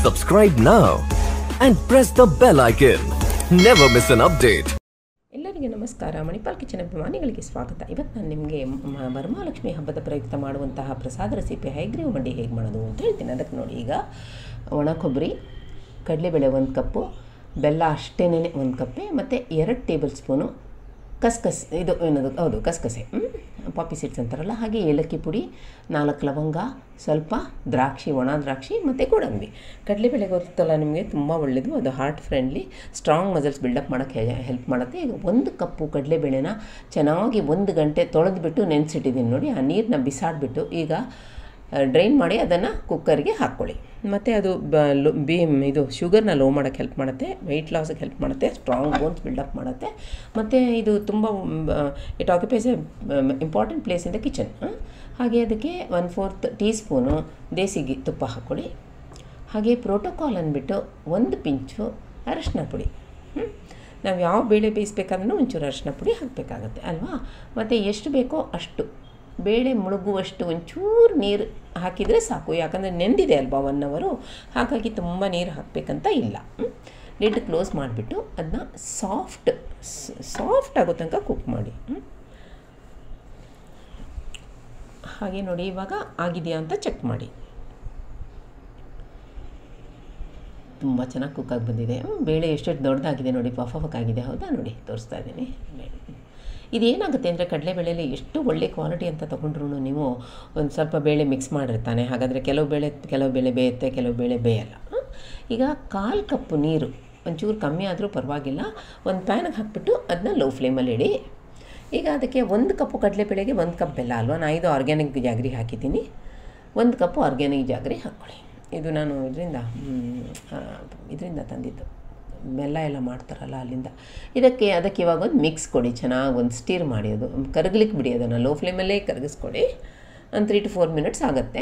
Subscribe now and press the bell icon. Never miss an update. ಎಲ್ಲರಿಗೆ ನಮಸ್ಕಾರ Manipal kitchen ಅಭಿಮಾನಿಗಳಿಗೆ ಸ್ವಾಗತ ಇವತ್ತು ನಾನು ನಿಮಗೆ ಮ- ವರಮಹಾಲಕ್ಷ್ಮಿ ಹಬ್ಬದ ಪ್ರಯುಕ್ತ ಮಾಡುವಂತಹ ಪ್ರಸಾದ ರೆಸಿಪಿ ಹೈಗ್ರೀವ್ ಮಂಡಿ ಹೇಗೆ ಮಾಡೋದು ಅಂತ ಹೇಳ್ತೀನಿ ಅದಕ್ಕೆ ನೋಡಿ ಈಗ ಒಣ ಕೊಬ್ಬರಿ ಕಡಲೆಬೇಳೆ ಒಂದು ಕಪ್ಪು ಬೆಲ್ಲ ಅಷ್ಟೇನೆ ಒಂದು ಕಪ್ಪೆ ಮತ್ತು ಎರಡು ಟೇಬಲ್ ಸ್ಪೂನು ಕಸ್ಕಸ್ ಇದು ಏನದು ಹೌದು ಕಸ್ಕಸೆ ಪಾಪಿ ಸೀಡ್ಸ್ ಅಂತಾರಲ್ಲ ಹಾಗೆ ಏಲಕ್ಕಿ ಪುಡಿ ನಾಲ್ಕು ಲವಂಗ ಸ್ವಲ್ಪ ದ್ರಾಕ್ಷಿ ಒಣ ದ್ರಾಕ್ಷಿ ಮತ್ತು ಗೋಡಂಬಿ ಕಡಲೆಬೇಳೆ ಗೊತ್ತಲ್ಲ ನಿಮಗೆ ತುಂಬ ಒಳ್ಳೆಯದು ಅದು heart friendly strong muscles build up ಮಾಡೋಕ್ಕೆ ಹೆಲ್ಪ್ ಮಾಡುತ್ತೆ ಈಗ ಒಂದು ಕಪ್ಪು ಕಡಲೆಬೇಳೆನ ಚೆನ್ನಾಗಿ ಒಂದು ಗಂಟೆ ತೊಳೆದ್ಬಿಟ್ಟು ನೆನೆಸಿಟ್ಟಿದ್ದೀನಿ ನೋಡಿ ಆ ನೀರನ್ನ ಬಿಸಾಡಿಬಿಟ್ಟು ಈಗ ಡ್ರೈನ್ ಮಾಡಿ ಅದನ್ನು ಕುಕ್ಕರ್ಗೆ ಹಾಕ್ಕೊಳ್ಳಿ ಮತ್ತು ಅದು ಬ ಲೋ ಬಿ ಇದು ಶುಗರ್ನ ಲೋ ಮಾಡೋಕ್ಕೆ ಹೆಲ್ಪ್ ಮಾಡುತ್ತೆ ವೆಯ್ಟ್ ಲಾಸ್ಗೆ ಹೆಲ್ಪ್ ಮಾಡುತ್ತೆ ಸ್ಟ್ರಾಂಗ್ ಬೋನ್ಸ್ ಬಿಲ್ಡಪ್ ಮಾಡುತ್ತೆ ಮತ್ತು ಇದು ತುಂಬ it occupies a important place in the kitchen ಹಾಗೆ ಅದಕ್ಕೆ one fourth teaspoon desi ghee ತುಪ್ಪ ಹಾಕ್ಕೊಳ್ಳಿ ಹಾಗೆ ಪ್ರೋಟೋಕಾಲ್ ಅಂದ್ಬಿಟ್ಟು ಒಂದು ಪಿಂಚು ಅರಶಿನ ಪುಡಿ ಹ್ಮ್? ನಾವು ಯಾವ ಬೇಳೆ ಬೇಯಿಸ್ಬೇಕಾದ್ರೂ ಒಂಚೂರು ಅರಶಿನ ಪುಡಿ ಹಾಕಬೇಕಾಗತ್ತೆ ಅಲ್ವಾ ಮತ್ತು ಎಷ್ಟು ಬೇಕೋ ಅಷ್ಟು ಬೇಳೆ ಮುಳುಗುವಷ್ಟು ಒಂಚೂರು ನೀರು ಹಾಕಿದರೆ ಸಾಕು ಯಾಕಂದರೆ ನೆಂದಿದೆ ಅಲ್ವಾ ಒನ್ ಅವರು ಹಾಗಾಗಿ ತುಂಬ ನೀರು ಹಾಕಬೇಕಂತ ಇಲ್ಲ ಲಿಡ್ ಕ್ಲೋಸ್ ಮಾಡಿಬಿಟ್ಟು ಅದನ್ನ ಸಾಫ್ಟ್ ಸಾಫ್ಟ್ ಆಗೋ ತನಕ ಕುಕ್ ಮಾಡಿ ಹ್ಮ್? ಹಾಗೆ ನೋಡಿ ಇವಾಗ ಆಗಿದೆಯಾ ಅಂತ ಚೆಕ್ ಮಾಡಿ ತುಂಬ ಚೆನ್ನಾಗಿ ಕುಕ್ ಆಗಿ ಬಂದಿದೆ ಹ್ಮ್, ಬೇಳೆ ಎಷ್ಟೆಷ್ಟು ದೊಡ್ಡದಾಗಿದೆ ನೋಡಿ ಪಫ್ ಆಗಿದೆ ಹೌದಾ ನೋಡಿ ತೋರಿಸ್ತಾ ಇದ್ದೀನಿ ಇದೇನಾಗುತ್ತೆ ಅಂದರೆ ಕಡಲೆಬೇಳೆಯಲ್ಲಿ ಎಷ್ಟು ಒಳ್ಳೆ ಕ್ವಾಲಿಟಿ ಅಂತ ತೊಗೊಂಡ್ರು ನೀವು ಒಂದು ಸ್ವಲ್ಪ ಬೇಳೆ ಮಿಕ್ಸ್ ಮಾಡಿರ್ತಾನೆ ಹಾಗಾದರೆ ಕೆಲವು ಬೇಳೆ ಕೆಲವು ಬೇಳೆ ಬೇಯುತ್ತೆ ಕೆಲವು ಬೇಳೆ ಬೇಯಲ್ಲ ಹ್ಮ್? ಈಗ ಕಾಲು ಕಪ್ಪು ನೀರು ಒಂಚೂರು ಕಮ್ಮಿ ಆದರೂ ಪರವಾಗಿಲ್ಲ ಒಂದು ಪ್ಯಾನಿಗೆ ಹಾಕ್ಬಿಟ್ಟು ಅದನ್ನ ಲೋ ಫ್ಲೇಮಲ್ಲಿ ಇಡಿ ಈಗ ಅದಕ್ಕೆ ಒಂದು ಕಪ್ಪು ಕಡಲೆಬೇಳೆಗೆ ಒಂದು ಕಪ್ ಬೆಲ್ಲ ಅಲ್ವಾ ನಾನು ಇದು ಆರ್ಗ್ಯಾನಿಕ್ ಜಾಗ್ರಿ ಹಾಕಿದ್ದೀನಿ ಒಂದು ಕಪ್ಪು ಆರ್ಗ್ಯಾನಿಕ್ ಜಾಗ್ರಿ ಹಾಕ್ಕೊಳ್ಳಿ ಇದು ನಾನು ಇದರಿಂದ ಇದರಿಂದ ತಂದಿದ್ದು ಬೆಲ್ಲ ಎಲ್ಲ ಮಾಡ್ತಾರಲ್ಲ ಅಲ್ಲಿಂದ ಇದಕ್ಕೆ ಅದಕ್ಕೆ ಇವಾಗ ಒಂದು ಮಿಕ್ಸ್ ಕೊಡಿ ಚೆನ್ನಾಗಿ ಒಂದು ಸ್ಟೀರ್ ಮಾಡಿ ಅದು ಕರಗ್ಲಿಕ್ಕೆ ಬಿಡಿ ಅದನ್ನು ಲೋ ಫ್ಲೇಮಲ್ಲೇ ಕರಗಿಸ್ಕೊಡಿ ಒಂದು ತ್ರೀ ಟು ಫೋರ್ ಮಿನಿಟ್ಸ್ ಆಗುತ್ತೆ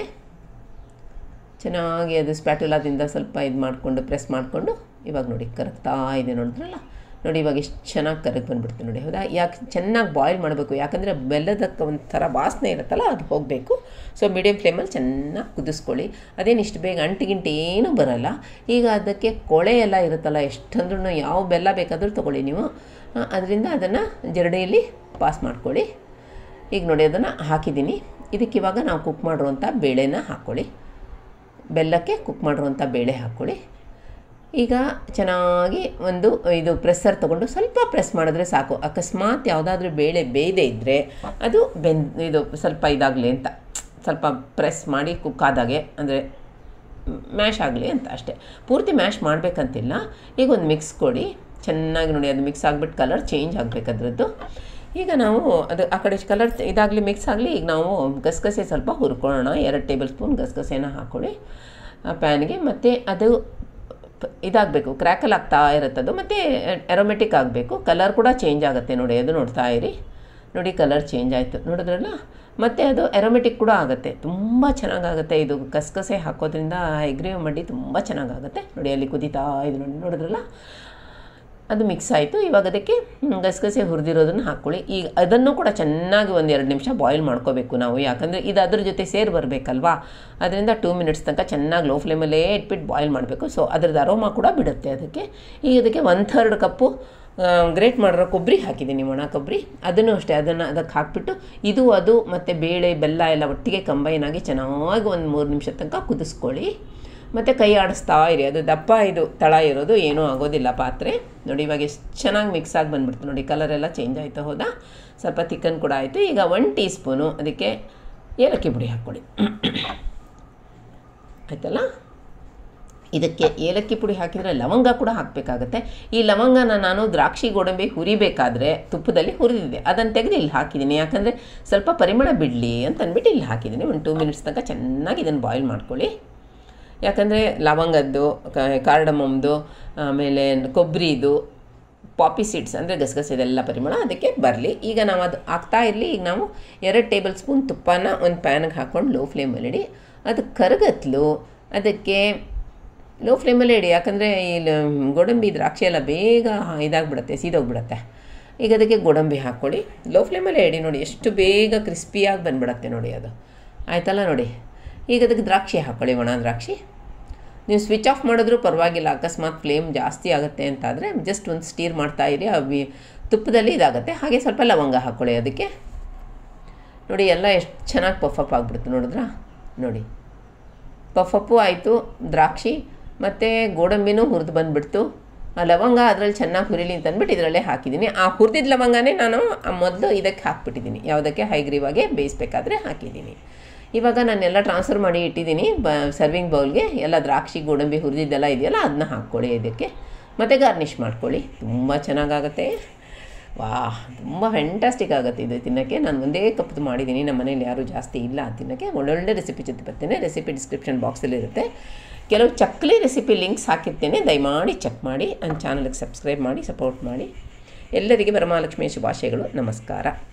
ಚೆನ್ನಾಗಿ ಅದು ಸ್ಪ್ಯಾಟುಲಾದಿಂದ ಸ್ವಲ್ಪ ಇದು ಮಾಡಿಕೊಂಡು ಪ್ರೆಸ್ ಮಾಡಿಕೊಂಡು ಇವಾಗ ನೋಡಿ ಕರಗ್ತಾ ಇದೆ ನೋಡಿದ್ರಲ್ಲ ನೋಡಿ ಇವಾಗ ಎಷ್ಟು ಚೆನ್ನಾಗಿ ಕರಗಿ ಬಂದುಬಿಡ್ತು ನೋಡಿ ಹೌದಾ ಯಾಕೆ ಚೆನ್ನಾಗಿ ಬಾಯ್ಲ್ ಮಾಡಬೇಕು ಯಾಕಂದರೆ ಬೆಲ್ಲದಕ್ಕೆ ಒಂಥರ ವಾಸನೆ ಇರುತ್ತಲ್ಲ ಅದು ಹೋಗಬೇಕು ಸೊ ಮೀಡಿಯಮ್ ಫ್ಲೇಮಲ್ಲಿ ಚೆನ್ನಾಗಿ ಕುದಿಸ್ಕೊಳ್ಳಿ ಅದೇನು ಇಷ್ಟು ಬೇಗ ಅಂಟಿಗಿಂಟು ಏನೂ ಬರಲ್ಲ ಈಗ ಅದಕ್ಕೆ ಕೊಳೆ ಎಲ್ಲ ಇರುತ್ತಲ್ಲ ಎಷ್ಟಂದ್ರೂ ಯಾವ ಬೆಲ್ಲ ಬೇಕಾದರೂ ತೊಗೊಳ್ಳಿ ನೀವು ಅದರಿಂದ ಅದನ್ನು ಜರಡಿಯಲ್ಲಿ ಪಾಸ್ ಮಾಡ್ಕೊಳ್ಳಿ ಈಗ ನೋಡಿ ಅದನ್ನು ಹಾಕಿದ್ದೀನಿ ಇದಕ್ಕೆ ಇವಾಗ ನಾವು ಕುಕ್ ಮಾಡಿರುವಂಥ ಬೇಳೆನ ಹಾಕ್ಕೊಳ್ಳಿ ಬೆಲ್ಲಕ್ಕೆ ಕುಕ್ ಮಾಡಿರುವಂಥ ಬೇಳೆ ಹಾಕ್ಕೊಳ್ಳಿ ಈಗ ಚೆನ್ನಾಗಿ ಒಂದು ಇದು ಪ್ರೆಸ್ಸರ್ ತೊಗೊಂಡು ಸ್ವಲ್ಪ ಪ್ರೆಸ್ ಮಾಡಿದ್ರೆ ಸಾಕು ಅಕಸ್ಮಾತ್ ಯಾವುದಾದ್ರೂ ಬೇಳೆ ಬೇಯದೇ ಇದ್ದರೆ ಅದು ಬೆಂದ್ ಇದು ಸ್ವಲ್ಪ ಇದಾಗಲಿ ಅಂತ ಸ್ವಲ್ಪ ಪ್ರೆಸ್ ಮಾಡಿ ಕುಕ್ ಆದಾಗೆ ಅಂದರೆ ಮ್ಯಾಶ್ ಆಗಲಿ ಅಂತ ಅಷ್ಟೇ ಪೂರ್ತಿ ಮ್ಯಾಶ್ ಮಾಡಬೇಕಂತಿಲ್ಲ ಈಗ ಒಂದು ಮಿಕ್ಸ್ ಕೊಡಿ ಚೆನ್ನಾಗಿ ನೋಡಿ ಅದು ಮಿಕ್ಸ್ ಆಗಿಬಿಟ್ಟು ಕಲರ್ ಚೇಂಜ್ ಆಗಬೇಕು ಅದರದ್ದು ಈಗ ನಾವು ಅದು ಆ ಕಡೆ ಕಲರ್ ಇದಾಗಲಿ ಮಿಕ್ಸ್ ಆಗಲಿ ಈಗ ನಾವು ಗಸಗಸೆ ಸ್ವಲ್ಪ ಹುರ್ಕೊಳ್ಳೋಣ ಎರಡು ಟೇಬಲ್ ಸ್ಪೂನ್ ಗಸಗಸೆನ ಹಾಕ್ಕೊಳ್ಳಿ ಆ ಪ್ಯಾನ್ಗೆ ಮತ್ತು ಅದು ಪ- ಇದಾಗಬೇಕು ಕ್ರ್ಯಾಕಲ್ ಆಗ್ತಾ ಇರುತ್ತದು ಮತ್ತು ಎರೋಮೆಟಿಕ್ ಆಗಬೇಕು ಕಲರ್ ಕೂಡ ಚೇಂಜ್ ಆಗುತ್ತೆ ನೋಡಿ ಅದು ನೋಡ್ತಾ ಇರಿ ನೋಡಿ ಕಲರ್ ಚೇಂಜ್ ಆಯಿತು ನೋಡಿದ್ರಲ್ಲ ಮತ್ತು ಅದು ಎರೋಮೆಟಿಕ್ ಕೂಡ ಆಗುತ್ತೆ ತುಂಬ ಚೆನ್ನಾಗಾಗುತ್ತೆ ಇದು ಕಸಗಸೆ ಹಾಕೋದ್ರಿಂದ ಎಗ್ರೇವ್ ಮಾಡಿ ತುಂಬ ಚೆನ್ನಾಗಾಗುತ್ತೆ ನೋಡಿ ಅಲ್ಲಿ ಕುದೀತಾ ಇದು ನೋಡಿ ನೋಡಿದ್ರಲ್ಲ ಅದು ಮಿಕ್ಸ್ ಆಯಿತು ಇವಾಗ ಅದಕ್ಕೆ ಹ್ಮ್, ಗಸಗಸೆ ಹುರಿದಿರೋದನ್ನು ಹಾಕ್ಕೊಳ್ಳಿ ಈಗ ಅದನ್ನು ಕೂಡ ಚೆನ್ನಾಗಿ ಒಂದು ಎರಡು ನಿಮಿಷ ಬಾಯ್ಲ್ ಮಾಡ್ಕೋಬೇಕು ನಾವು ಯಾಕಂದರೆ ಇದು ಅದ್ರ ಜೊತೆ ಸೇರಿ ಬರಬೇಕಲ್ವಾ ಅದರಿಂದ ಟೂ ಮಿನಿಟ್ಸ್ ತನಕ ಚೆನ್ನಾಗಿ ಲೋ ಫ್ಲೇಮಲ್ಲೇ ಇಟ್ಬಿಟ್ಟು ಬಾಯ್ಲ್ ಮಾಡಬೇಕು ಸೊ ಅದ್ರದ್ದು ಅರೋಮಾ ಕೂಡ ಬಿಡುತ್ತೆ ಅದಕ್ಕೆ ಈಗ ಅದಕ್ಕೆ ಒನ್ ಥರ್ಡ್ ಕಪ್ಪು ಗ್ರೇಟ್ ಮಾಡಿರೋ ಕೊಬ್ಬರಿ ಹಾಕಿದ್ದೀನಿ ಒಣ ಕೊಬ್ಬರಿ ಅದನ್ನು ಅಷ್ಟೇ ಅದನ್ನು ಅದಕ್ಕೆ ಹಾಕ್ಬಿಟ್ಟು ಇದು ಅದು ಮತ್ತು ಬೇಳೆ ಬೆಲ್ಲ ಎಲ್ಲ ಒಟ್ಟಿಗೆ ಕಂಬೈನ್ ಆಗಿ ಚೆನ್ನಾಗಿ ಒಂದು ಮೂರು ನಿಮಿಷ ತನಕ ಕುದಿಸ್ಕೊಳ್ಳಿ ಮತ್ತು ಕೈ ಆಡಿಸ್ತಾ ಇರಿ ಅದು ದಪ್ಪ ಇದು ತಳ ಇರೋದು ಏನೂ ಆಗೋದಿಲ್ಲ ಪಾತ್ರೆ ನೋಡಿ ಇವಾಗ ಎಷ್ಟು ಚೆನ್ನಾಗಿ ಮಿಕ್ಸ್ ಆಗಿ ಬಂದ್ಬಿಡ್ತು ನೋಡಿ ಕಲರ್ ಎಲ್ಲ ಚೇಂಜ್ ಆಯಿತು ಹೌದಾ ಸ್ವಲ್ಪ ತಿಕ್ಕನ್ ಕೂಡ ಆಯಿತು ಈಗ ಒನ್ ಟೀ ಸ್ಪೂನು ಅದಕ್ಕೆ ಏಲಕ್ಕಿ ಪುಡಿ ಹಾಕ್ಕೊಳ್ಳಿ ಆಯ್ತಲ್ಲ ಇದಕ್ಕೆ ಏಲಕ್ಕಿ ಪುಡಿ ಹಾಕಿದರೆ ಲವಂಗ ಕೂಡ ಹಾಕಬೇಕಾಗತ್ತೆ ಈ ಲವಂಗನ ನಾನು ದ್ರಾಕ್ಷಿ ಗೋಡಂಬಿ ಹುರಿಬೇಕಾದ್ರೆ ತುಪ್ಪದಲ್ಲಿ ಹುರಿದಿದೆ ಅದನ್ನು ತೆಗೆದು ಇಲ್ಲಿ ಹಾಕಿದ್ದೀನಿ ಯಾಕಂದರೆ ಸ್ವಲ್ಪ ಪರಿಮಳ ಬಿಡಲಿ ಅಂತ ಅಂದ್ಬಿಟ್ಟು ಇಲ್ಲಿ ಹಾಕಿದ್ದೀನಿ ಒಂದು ಟೂ ಮಿನಿಟ್ಸ್ ತನಕ ಚೆನ್ನಾಗಿ ಇದನ್ನು ಬಾಯ್ಲ್ ಮಾಡ್ಕೊಳ್ಳಿ ಯಾಕಂದರೆ ಲವಂಗದ್ದು ಕಾರ್ಡಮಮ್ದು ಆಮೇಲೆ ಕೊಬ್ಬರಿದು ಪಾಪಿ ಸೀಡ್ಸ್ ಅಂದರೆ ಗಸಗಸೆದೆಲ್ಲ ಪರಿಮಳ ಅದಕ್ಕೆ ಬರಲಿ ಈಗ ನಾವು ಅದು ಹಾಕ್ತಾ ಇರಲಿ ಈಗ ನಾವು ಎರಡು ಟೇಬಲ್ ಸ್ಪೂನ್ ತುಪ್ಪನ ಒಂದು ಪ್ಯಾನಿಗೆ ಹಾಕ್ಕೊಂಡು ಲೋ ಫ್ಲೇಮಲ್ಲಿ ಇಡಿ ಅದು ಕರಗತ್ಲು ಅದಕ್ಕೆ ಲೋ ಫ್ಲೇಮಲ್ಲೇ ಇಡಿ ಯಾಕಂದರೆ ಈ ಲ- ಗೋಡಂಬಿ ದ್ರಾಕ್ಷಿ ಎಲ್ಲ ಬೇಗ ಇದಾಗ್ಬಿಡುತ್ತೆ ಸೀದೋಗ್ಬಿಡುತ್ತೆ ಈಗ ಅದಕ್ಕೆ ಗೋಡಂಬಿ ಹಾಕ್ಕೊಳ್ಳಿ ಲೋ ಫ್ಲೇಮಲ್ಲೇ ಇಡಿ ನೋಡಿ ಎಷ್ಟು ಬೇಗ ಕ್ರಿಸ್ಪಿಯಾಗಿ ಬಂದ್ಬಿಡುತ್ತೆ ನೋಡಿ ಅದು ಆಯ್ತಲ್ಲ ನೋಡಿ ಈಗ ಅದಕ್ಕೆ ದ್ರಾಕ್ಷಿ ಹಾಕ್ಕೊಳ್ಳಿ ಒಣ ದ್ರಾಕ್ಷಿ ನೀವು ಸ್ವಿಚ್ ಆಫ್ ಮಾಡಿದ್ರೂ ಪರವಾಗಿಲ್ಲ ಅಕಸ್ಮಾತ್ ಫ್ಲೇಮ್ ಜಾಸ್ತಿ ಆಗುತ್ತೆ ಅಂತಾದರೆ ಜಸ್ಟ್ ಒಂದು ಸ್ಟೀರ್ ಮಾಡ್ತಾ ಇರಿ ಆ ವಿ ತುಪ್ಪದಲ್ಲಿ ಇದಾಗುತ್ತೆ ಹಾಗೆ ಸ್ವಲ್ಪ ಲವಂಗ ಹಾಕ್ಕೊಳ್ಳಿ ಅದಕ್ಕೆ ನೋಡಿ ಎಲ್ಲ ಎಷ್ಟು ಚೆನ್ನಾಗಿ ಪಫಪ್ ಆಗಿಬಿಡ್ತು ನೋಡಿದ್ರಾ ನೋಡಿ ಪಫಪ್ಪು ಆಯಿತು ದ್ರಾಕ್ಷಿ ಮತ್ತು ಗೋಡಂಬಿನೂ ಹುರಿದು ಬಂದುಬಿಡ್ತು ಆ ಲವಂಗ ಅದರಲ್ಲಿ ಚೆನ್ನಾಗಿ ಹುರಿಲಿ ಅಂತ ಅಂದ್ಬಿಟ್ಟು ಇದರಲ್ಲೇ ಹಾಕಿದ್ದೀನಿ ಆ ಹುರಿದಿದ್ದ ಲವಂಗನೇ ನಾನು ಮೊದಲು ಇದಕ್ಕೆ ಹಾಕ್ಬಿಟ್ಟಿದ್ದೀನಿ ಯಾವುದಕ್ಕೆ ಹೈಗ್ರೀವಾಗೆ ಬೇಯಿಸ್ಬೇಕಾದ್ರೆ ಹಾಕಿದ್ದೀನಿ ಇವಾಗ ನಾನೆಲ್ಲ ಟ್ರಾನ್ಸ್ಫರ್ ಮಾಡಿ ಇಟ್ಟಿದ್ದೀನಿ ಬ ಸರ್ವಿಂಗ್ ಬೌಲ್ಗೆ ಎಲ್ಲ ದ್ರಾಕ್ಷಿ ಗೋಡಂಬಿ ಹುರಿದಿದ್ದೆಲ್ಲ ಇದೆಯಲ್ಲ ಅದನ್ನ ಹಾಕ್ಕೊಳ್ಳಿ ಇದಕ್ಕೆ ಮತ್ತು ಗಾರ್ನಿಷ್ ಮಾಡ್ಕೊಳ್ಳಿ ತುಂಬ ಚೆನ್ನಾಗಾಗತ್ತೆ ವಾ ತುಂಬ ಫ್ಯಾಂಟಾಸ್ಟಿಕ್ ಆಗುತ್ತೆ ಇದು ತಿನ್ನೋಕ್ಕೆ ನಾನು ಒಂದೇ ಕಪ್ದು ಮಾಡಿದ್ದೀನಿ ನಮ್ಮ ಮನೇಲಿ ಯಾರೂ ಜಾಸ್ತಿ ಇಲ್ಲ ತಿನ್ನೋಕ್ಕೆ ಒಳ್ಳೊಳ್ಳೆ ರೆಸಿಪಿ ಜೊತೆ ಬರ್ತೇನೆ ರೆಸಿಪಿ ಡಿಸ್ಕ್ರಿಪ್ಷನ್ ಬಾಕ್ಸಲ್ಲಿ ಇರುತ್ತೆ ಕೆಲವು ಚಕ್ಲಿ ರೆಸಿಪಿ ಲಿಂಕ್ಸ್ ಹಾಕಿರ್ತೇನೆ ದಯಮಾಡಿ ಚೆಕ್ ಮಾಡಿ ನನ್ನ ಚಾನಲ್ಗೆ ಸಬ್ಸ್ಕ್ರೈಬ್ ಮಾಡಿ ಸಪೋರ್ಟ್ ಮಾಡಿ ಎಲ್ಲರಿಗೆ ವರಮಹಾಲಕ್ಷ್ಮಿಯ ಶುಭಾಶಯಗಳು ನಮಸ್ಕಾರ